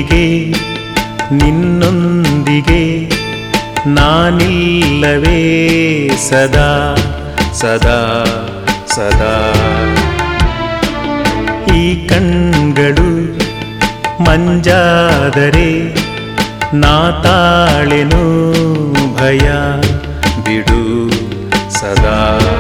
ಮಲ್ಲಿಗೆ ನಿನ್ನೊಂದಿಗೆ ನಾನಿಲ್ಲವೇ ಸದಾ ಸದಾ ಸದಾ ಈ ಕಣ್ಗಳು ಮಂಜಾದರೆ ನಾ ತಾಳೆನು ಭಯ ಬಿಡು ಸದಾ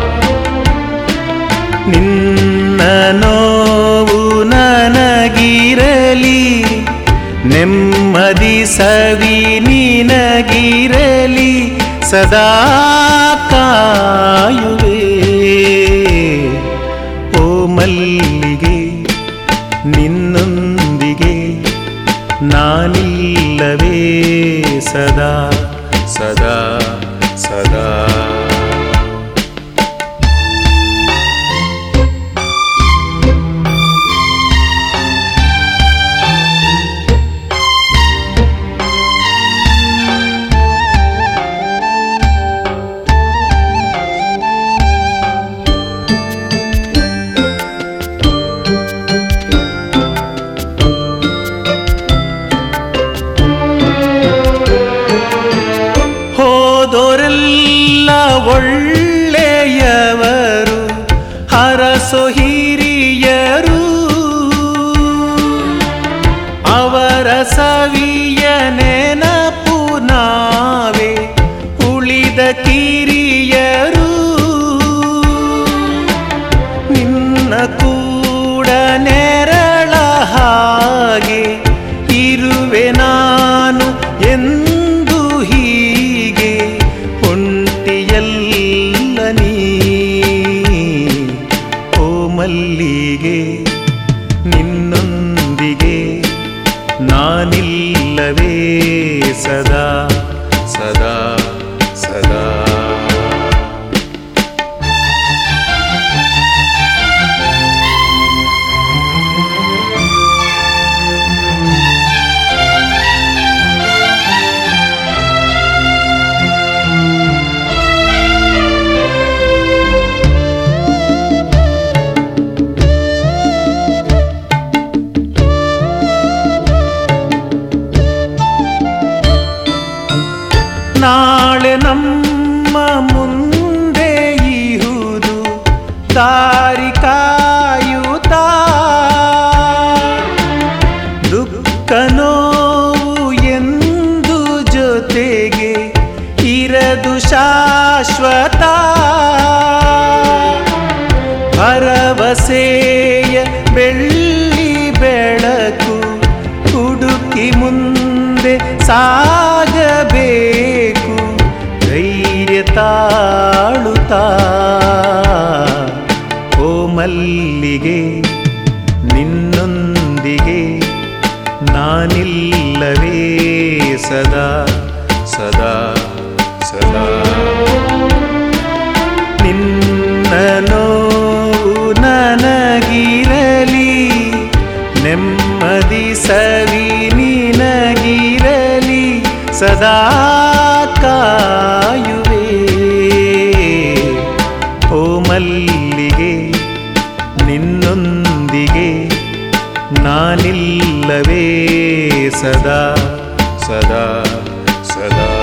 ನಿನ್ನ ನೋವು ನನಗಿರಲಿ ನೆಮ್ಮದಿ ಸವಿ ನಿನಗಿರಲಿ ಸದಾ ಕಾಯುವೆ ಓ ಮಲ್ಲಿಗೆ ನಿನ್ನೊಂದಿಗೆ ನಾನಿಲ್ಲವೇ ಸದಾ ಸದಾ ಸದಾ ಹೋದೋರೆಲ್ಲ ಒಳ್ಳೆಯವರು ಹರಸೋ ಹಿರಿಯರು ಅವರ ಸವಿಯ ನೆನಪು ನಾವೇ ಉಳಿದ ಕಿರಿಯರು ನಿನ್ನ ಕೂಡ ನೆರಳ ಹಾಗೆ ಇರುವೆ ನಾನು ಎಂದು ಹೀಗೆ ಒಂಟಿಯಲ್ಲ ನೀ ಓ ಮಲ್ಲಿಗೆ ನಿನ್ನೊಂದಿಗೆ ನಾನಿಲ್ಲವೇ ಸದಾ ಸದಾ ಸದಾ ನಾಳೆ ನಮ್ಮ ಮುಂದೆ ಇಹುದು ದಾರಿ ಕಾಯುತ್ತಾ ದುಃಖ ನೋವು ಎಂದು ಜೊತೆಗೆ ಇರದು ಶಾಶ್ವತ ಭರವಸೆಯ ಬೆಳ್ಳಿ ಬೆಳಕು ಹುಡುಕಿ ಮುಂದೆ ಸಾಗಬೇಕು ಧೈರ್ಯ ತಾಳುತ್ತಾ ಓ ಮಲ್ಲಿಗೆ ನಿನ್ನೊಂದಿಗೆ ನಾನಿಲ್ಲವೇ ಸದಾ ಸದಾ ಸದಾ ನಿನ್ನ ನೋವು ನನಗಿರಲಿ ನೆಮ್ಮದಿ ಸವಿ ನಿನಗಿರಲಿ ಸದಾ ಕಾಯುವೆ ಓ ಮಲ್ಲಿಗೆ ನಿನ್ನೊಂದಿಗೆ ನಾನಿಲ್ಲವೇ ಸದಾ ಸದಾ ಸದಾ